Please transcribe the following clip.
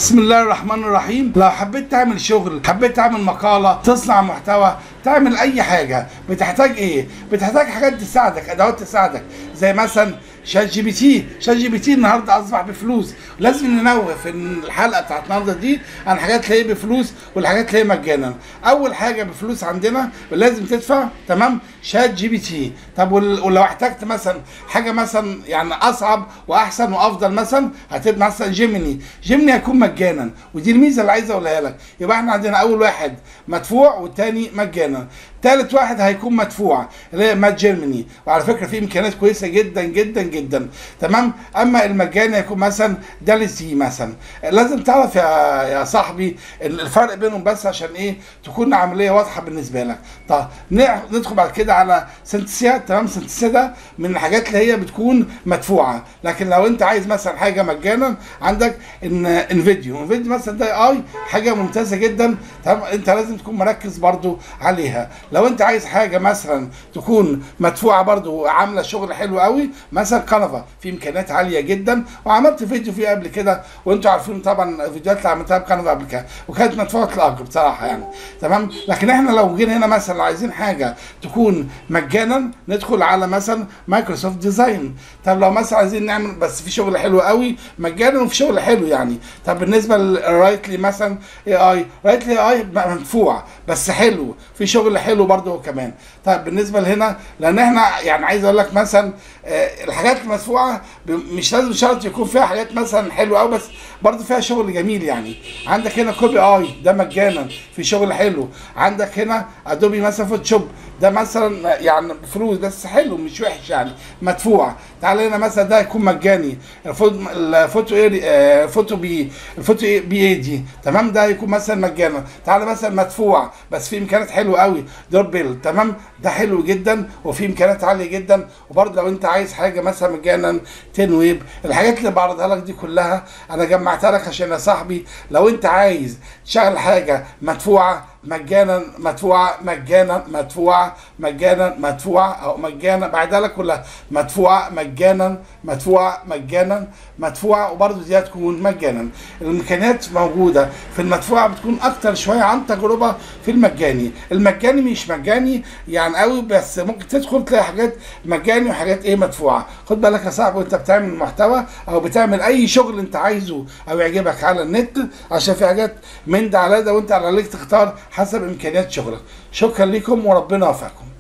بسم الله الرحمن الرحيم لو حبيت تعمل شغل حبيت تعمل مقالة تصنع محتوى تعمل اي حاجة بتحتاج ايه بتحتاج حاجات تساعدك ادوات تساعدك زي مثلا شات جي بي تي شات جي بي تي النهارده اصبح بفلوس لازم ننوه في الحلقه بتاعت النهارده دي عن حاجات تلاقيه بفلوس والحاجات تلاقيه مجانا اول حاجه بفلوس عندنا لازم تدفع تمام شات جي بي تي طب وال- ولو احتجت مثلا حاجه مثلا يعني اصعب واحسن وافضل مثلا هتبقى مثلا جيميني جيميني هيكون مجانا ودي الميزه اللي عايز اقولها لك يبقى احنا عندنا اول واحد مدفوع والتاني مجانا تالت واحد هيكون مدفوع اللي هي مات جيرماني وعلى فكره في امكانيات كويسه جدا جدا جدا تمام اما المجاني هيكون مثلا دالسي مثلا لازم تعرف يا يا صاحبي الفرق بينهم بس عشان ايه تكون عمليه واضحه بالنسبه لك طب نع- ندخل بعد كده على سنتسيا تمام سنتسيا ده من الحاجات اللي هي بتكون مدفوعه لكن لو انت عايز مثلا حاجه مجانا عندك ان انفيديو انفيديو مثلا ده اي حاجه ممتازه جدا تمام انت لازم تكون مركز برضو عليها لو انت عايز حاجه مثلا تكون مدفوعه برضو وعامله شغل حلو قوي مثلا كنفا في امكانيات عاليه جدا وعملت فيديو فيه قبل كده وانتوا عارفين طبعا الفيديوهات اللي عملتها بكنفا قبل كده وكانت مدفوعه الاجر بصراحه يعني تمام لكن احنا لو جينا هنا مثلا لو عايزين حاجه تكون مجانا ندخل على مثلا مايكروسوفت ديزاين طب لو مثلا عايزين نعمل بس في شغل حلو قوي مجانا وفي شغل حلو يعني طب بالنسبه لرايتلي مثلا اي اي رايتلي اي مدفوع بس حلو في شغل حلو برضه هو كمان طيب بالنسبه لهنا لان احنا يعني عايز اقول لك مثلا آه، الحاجات المدفوعه ب- مش لازم شرط يكون فيها حاجات مثلا حلوه قوي بس برضه فيها شغل جميل يعني عندك هنا كوبي اي ده مجانا في شغل حلو عندك هنا ادوبي مثلا فوتوشوب ده مثلا يعني فلوس بس حلو مش وحش يعني مدفوع تعال هنا مثلا ده يكون مجاني الفوتو الفوتو ايه آه، فوتو بي الفوتو إيه بي اي دي تمام ده يكون مثلا مجانا تعال مثلا مدفوع بس في امكانيات حلوه قوي دروب بيل تمام ده حلو جدا وفي امكانيات عاليه جدا وبرضه لو انت عايز حاجه مثلا مجانا تين ويب الحاجات اللي بعرضها لك دي كلها انا جمعتها لك عشان يا صاحبي لو انت عايز تشغل حاجه مدفوعه مجانا مدفوعه مجانا مدفوعه مجانا مدفوعه او مجانا بعدها لك كلها مدفوعه مجانا مدفوعه مجانا مدفوعه وبرضه دي هتكون مجانا الامكانيات موجوده في المدفوعه بتكون اكتر شويه عن تجربه في المجاني المجاني مش مجاني يعني قوي بس ممكن تدخل تلاقي حاجات مجاني وحاجات ايه مدفوعه خد بالك يا صاحبي وانت بتعمل محتوى او بتعمل اي شغل انت عايزه او يعجبك على النت عشان في حاجات من ده على ده وانت عليك تختار حسب امكانيات شغلك شكرا لكم وربنا يوفقكم